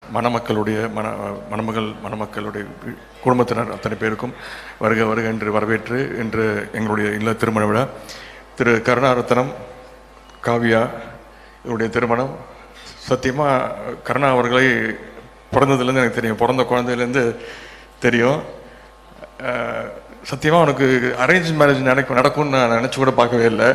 மணமக்களுடைய மண மணமகள் மணமக்களுடைய வி- குடும்பத்தினர் அத்தனை பேருக்கும் வருக வருக என்று வரவேற்று இன்று எங்களுடைய இல்ல திருமண விழா திரு கருணாரத்னம் காவியா இவருடைய திருமணம் சத்தியமாக கருணா அவர்களை பிறந்ததுலேருந்து எனக்கு தெரியும் பிறந்த குழந்தையிலேருந்து தெரியும் சத்தியமாக உனக்கு அரேஞ்ச் மேரேஜ் நடக்கும் நடக்கும்னு நான் நினச்சி கூட பார்க்கவே இல்லை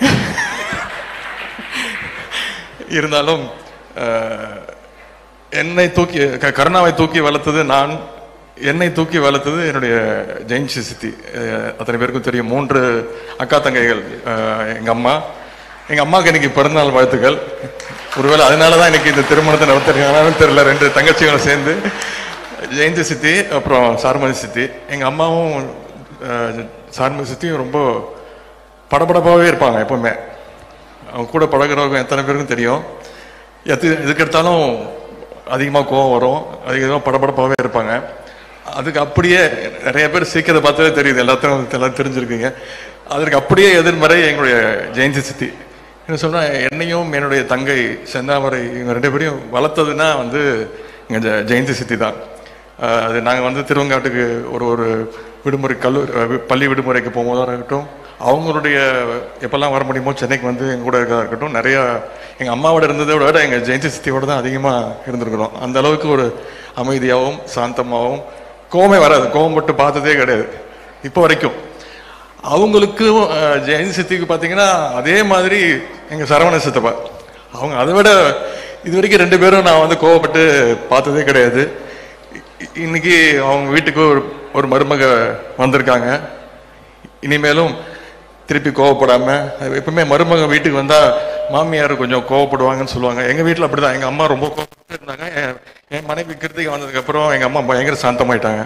இருந்தாலும் அஹ், என்னை தூக்கி க- கருணாவை தூக்கி வளர்த்தது நான் என்னை தூக்கி வளர்த்தது என்னுடைய ஜெயின்சி சித்தி அஹ், அத்தனை பேருக்கும் தெரியும் மூன்று அக்கா தங்கைகள் அஹ், எங்க அம்மா எங்க அம்மாவுக்கு இன்னைக்கு பிறந்தநாள் வாழ்த்துக்கள் ஒருவேளை அதனால தான் இன்னைக்கு இந்த திருமணத்தை நடத்துறாங்கன்னு தெரியல ரெண்டு தங்கச்சிகளும் சேர்ந்து ஜெயந்தி சித்தி அப்புறம் சார்மதி சித்தி எங்க அம்மாவும் அஹ், சார்மதி சித்தியும் ரொம்ப படபடப்பாகவே இருப்பாங்க எப்பவுமே அவங்க கூட பழகுறவங்க எத்தனை பேருக்கும் தெரியும் எது எதுக்கு எடுத்தாலும் அதிகமாக கோவம் வரும் அதிகமாக படபடப்பாகவே இருப்பாங்க அதுக்கு அப்படியே நிறைய பேர் சீக்கிரத்தை பார்த்தாலே தெரியுது எல்லாத்தையும் எல்லாம் தெரிஞ்சிருக்கீங்க அதற்கு அப்படியே எதிர்மறை எங்களுடைய ஜெயந்தி சித்தி என்ன சொன்னால் என்னையும் என்னுடைய தங்கை செந்தாமரை இவங்க ரெண்டு பேரையும் வளர்த்ததுன்னா வந்து எங்கள் ஜெ ஜெயந்தி சித்தி தான் ஆஹ் அது நாங்கள் வந்து திருவங்காட்டுக்கு ஒரு ஒரு விடுமுறை கல்லூரி அஹ் வி- பள்ளி விடுமுறைக்கு போகும்போதாக இருக்கட்டும் அவங்களுடைய எப்பெல்லாம் வர முடியுமோ சென்னைக்கு வந்து எங்க கூட இருக்கிறதா இருக்கட்டும் நிறைய எங்கள் அம்மாவோட இருந்ததை விட எங்கள் ஜெயந்தி சித்தியோட தான் அதிகமாக இருந்திருக்கிறோம் அந்த அளவுக்கு ஒரு அமைதியாகவும் சாந்தமாகவும் கோவமே வராது கோவம் மட்டும் பார்த்ததே கிடையாது இப்போ வரைக்கும் அவங்களுக்கும் அஹ், ஜெயந்தி சித்திக்கு பார்த்தீங்கன்னா அதே மாதிரி எங்கள் சரவண சித்தப்பா அவங்க அதை விட இது வரைக்கும் ரெண்டு பேரும் நான் வந்து கோவப்பட்டு பார்த்ததே கிடையாது இ- இன்னைக்கு அவங்க வீட்டுக்கு ஒரு ஒரு மருமக வந்திருக்காங்க இனிமேலும் திருப்பி கோவப்படாம எப்பவுமே மருமக வீட்டுக்கு வந்தா மாமியார் கொஞ்சம் கோவப்படுவாங்கன்னு சொல்லுவாங்க எங்க வீட்டில் அப்படிதான் எங்க அம்மா ரொம்ப கோவப்பட்டு இருந்தாங்க என்- என் மனைவி கிருத்திகை வந்ததுக்கு அப்புறம் எங்க அம்மா பயங்கர சாந்தமாயிட்டாங்க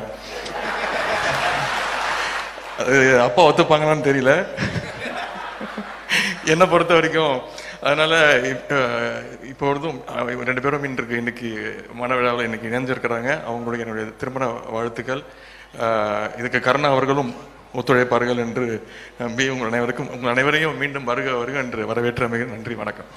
அது அப்பா ஒத்துப்பாங்களான்னு தெரியல என்னை பொறுத்த வரைக்கும் அதனால இப்ப இப்பொழுதும் அஹ், இவங்க ரெண்டு பேரும் இன்றைக்கு இன்னைக்கு மனவிழாவில் இன்னைக்கு இணைஞ்சிருக்கிறாங்க அவங்களுடைய என்னுடைய திருமண வாழ்த்துக்கள் அஹ், இதுக்கு கருணா அவர்களும் ஒத்துழைப்பார்கள் என்று நம்பி உங்கள் அனைவருக்கும் உங்கள் அனைவரையும் மீண்டும் வருக வருக என்று வரவேற்றமைக்கு நன்றி வணக்கம்